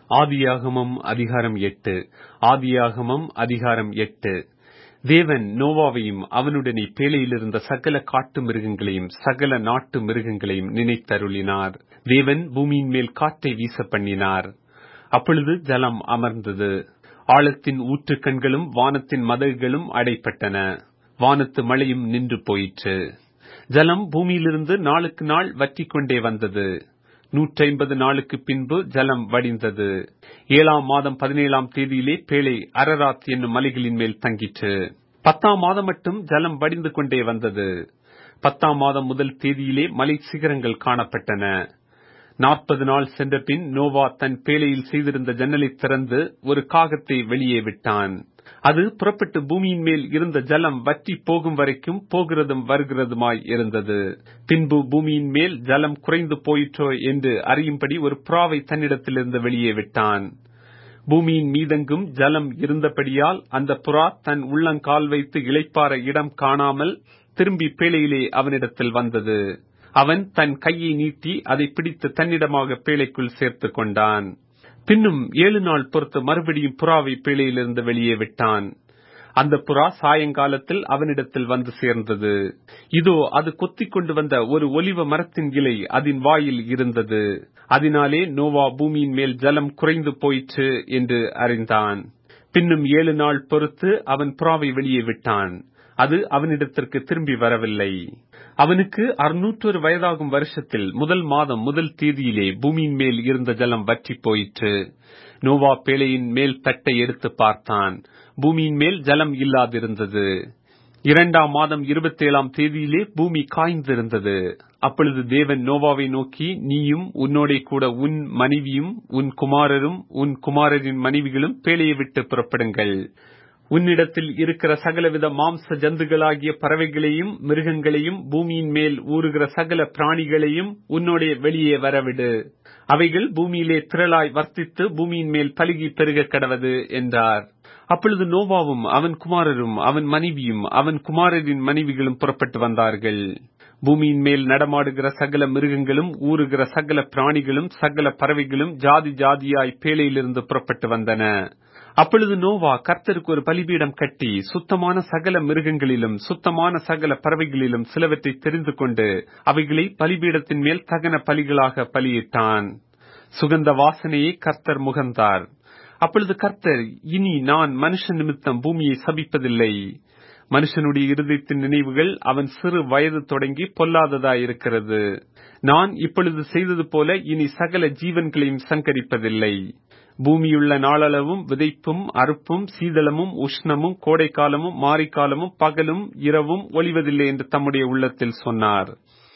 ஆதியாகமம் அதிகாரம் எட்டு ஆதியாகமம் அதிகாரம் எட்டு தேவன் நோவாவையும் அவனுடனே பேழையிலிருந்த சகல காட்டு மிருகங்களையும் சகல நாட்டு மிருகங்களையும் நினைத்தருளினார் தேவன் பூமியின் மேல் காற்றை வீச பண்ணினார் அப்பொழுது ஜலம் அமர்ந்தது ஆழத்தின் ஊற்றுக்கண்களும் வானத்தின் மதகுகளும் அடைப்பட்டன வானத்து மழையும் நின்று போயிற்று ஜலம் பூமியிலிருந்து நாளுக்கு நாள் வற்றிக் கொண்டே வந்தது நூற்றி ஐம்பது நாளுக்கு பின்பு ஜலம் வடிந்தது ஏழாம் மாதம் பதினேழாம் தேதியிலே பேழை அரராத் என்னும் மலைகளின் மேல் தங்கிற்று பத்தாம் மாதம் மட்டும் ஜலம் வடிந்து கொண்டே வந்தது பத்தாம் மாதம் முதல் தேதியிலே மலை சிகரங்கள் காணப்பட்டன நாற்பது நாள் சென்ற பின் நோவா தன் பேழையில் செய்திருந்த ஜன்னலை திறந்து ஒரு காகத்தை வெளியே விட்டான் அது புறப்பட்டு பூமியின் மேல் இருந்த ஜலம் வற்றி போகும் வரைக்கும் போகிறதும் வருகிறதுமாய் இருந்தது பின்பு பூமியின் மேல் ஜலம் குறைந்து போயிற்றோ என்று அறியும்படி ஒரு புறாவை தன்னிடத்திலிருந்து வெளியே விட்டான் பூமியின் மீதெங்கும் ஜலம் இருந்தபடியால் அந்த புறா தன் உள்ளங்கால் வைத்து இளைப்பாற இடம் காணாமல் திரும்பி பேழையிலே அவனிடத்தில் வந்தது அவன் தன் கையை நீட்டி அதை பிடித்து தன்னிடமாக பேழைக்குள் சேர்த்து கொண்டான் பின்னும் ஏழு நாள் பொறுத்து மறுபடியும் புறாவை பேழையிலிருந்து வெளியே விட்டான் அந்த புறா சாயங்காலத்தில் அவனிடத்தில் வந்து சேர்ந்தது இதோ அது கொத்திக் கொண்டு வந்த ஒரு ஒலிவ மரத்தின் இலை அதன் வாயில் இருந்தது அதனாலே நோவா பூமியின் மேல் ஜலம் குறைந்து போயிற்று என்று அறிந்தான் பின்னும் ஏழு நாள் பொறுத்து அவன் புறாவை வெளியே விட்டான் அது அவனிடத்திற்கு திரும்பி வரவில்லை அவனுக்கு அறுநூற்றொரு வயதாகும் வருஷத்தில் முதல் மாதம் முதல் தேதியிலே பூமியின் மேல் இருந்த ஜலம் வற்றி போயிற்று நோவா பேழையின் மேல் தட்டை எடுத்து பார்த்தான் பூமியின் மேல் ஜலம் இல்லாதிருந்தது இரண்டாம் மாதம் இருபத்தி ஏழாம் தேதியிலே பூமி காய்ந்திருந்தது அப்பொழுது தேவன் நோவாவை நோக்கி நீயும் உன்னோட கூட உன் மனைவியும் உன் குமாரரும் உன் குமாரரின் மனைவிகளும் பேழையை விட்டு புறப்படுங்கள் உன்னிடத்தில் இருக்கிற சகலவித மாம்ச ஜந்துகளாகிய பறவைகளையும் மிருகங்களையும் பூமியின் மேல் ஊறுகிற சகல பிராணிகளையும் உன்னோட வெளியே வரவிடு அவைகள் பூமியிலே திரளாய் வர்த்தித்து பூமியின் மேல் பலுகி பெருக கடவது என்றார் அப்பொழுது நோவாவும் அவன் குமாரரும் அவன் மனைவியும் அவன் குமாரரின் மனைவிகளும் புறப்பட்டு வந்தார்கள் பூமியின் மேல் நடமாடுகிற சகல மிருகங்களும் ஊறுகிற சகல பிராணிகளும் சகல பறவைகளும் ஜாதி ஜாதியாய் பேழையிலிருந்து புறப்பட்டு வந்தன அப்பொழுது நோவா கர்த்தருக்கு ஒரு பலிபீடம் கட்டி சுத்தமான சகல மிருகங்களிலும் சுத்தமான சகல பறவைகளிலும் சிலவற்றை தெரிந்து கொண்டு அவைகளை பலிபீடத்தின் மேல் தகன பலிகளாக பலியிட்டான் சுகந்த வாசனையை கர்த்தர் முகந்தார் அப்பொழுது கர்த்தர் இனி நான் மனுஷன் நிமித்தம் பூமியை சபிப்பதில்லை மனுஷனுடைய இருதயத்தின் நினைவுகள் அவன் சிறு வயது தொடங்கி பொல்லாததாயிருக்கிறது நான் இப்பொழுது செய்தது போல இனி சகல ஜீவன்களையும் சங்கரிப்பதில்லை பூமியுள்ள நாளளவும் விதைப்பும் அறுப்பும் சீதளமும் உஷ்ணமும் கோடைக்காலமும் மாரிக்காலமும் பகலும் இரவும் ஒளிவதில்லை என்று தம்முடைய உள்ளத்தில் சொன்னார்